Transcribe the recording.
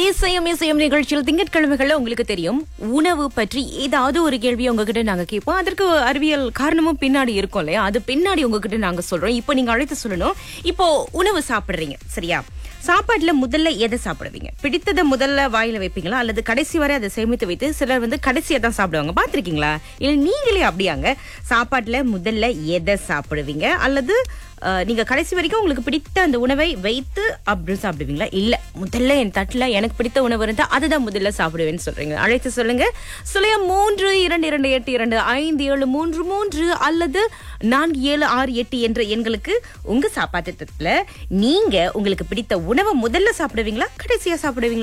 இசையம் இசையம் நிகழ்ச்சியில் திங்கட்கிழமைகள்ல உங்களுக்கு தெரியும் உணவு பற்றி ஏதாவது ஒரு கேள்வி உங்ககிட்ட நாங்க கேட்போம் அதற்கு அறிவியல் காரணமும் பின்னாடி இருக்கும் இல்லையா அது பின்னாடி உங்ககிட்ட நாங்க சொல்றோம் இப்போ நீங்க அழைத்து சொல்லணும் இப்போ உணவு சாப்பிடுறீங்க சரியா சாப்பாட்டுல முதல்ல எதை சாப்பிடுவீங்க பிடித்ததை முதல்ல வாயில வைப்பீங்களா அல்லது கடைசி வரை அதை சேமித்து வைத்து சிலர் வந்து கடைசியா தான் சாப்பிடுவாங்க பாத்திருக்கீங்களா இல்ல நீங்களே அப்படியாங்க சாப்பாட்டுல முதல்ல எதை சாப்பிடுவீங்க அல்லது அஹ், நீங்க கடைசி வரைக்கும் உங்களுக்கு பிடித்த அந்த உணவை வைத்து அப்படி சாப்பிடுவீங்களா இல்ல முதல்ல என் தட்டுல எனக்கு பிடித்த உணவு இருந்தா அதுதான் முதல்ல சாப்பிடுவேன்னு சொல்றீங்க அழைத்து சொல்லுங்க சுலைய மூன்று இரண்டு இரண்டு எட்டு இரண்டு ஐந்து ஏழு மூன்று மூன்று அல்லது நான்கு ஏழு ஆறு எட்டு என்ற எண்களுக்கு உங்க சாப்பாட்டு தட்டுல நீங்க உங்களுக்கு பிடித்த உணவை முதல்ல சாப்பிடுவீங்களா கடைசியா சாப்பிடுவீங்களா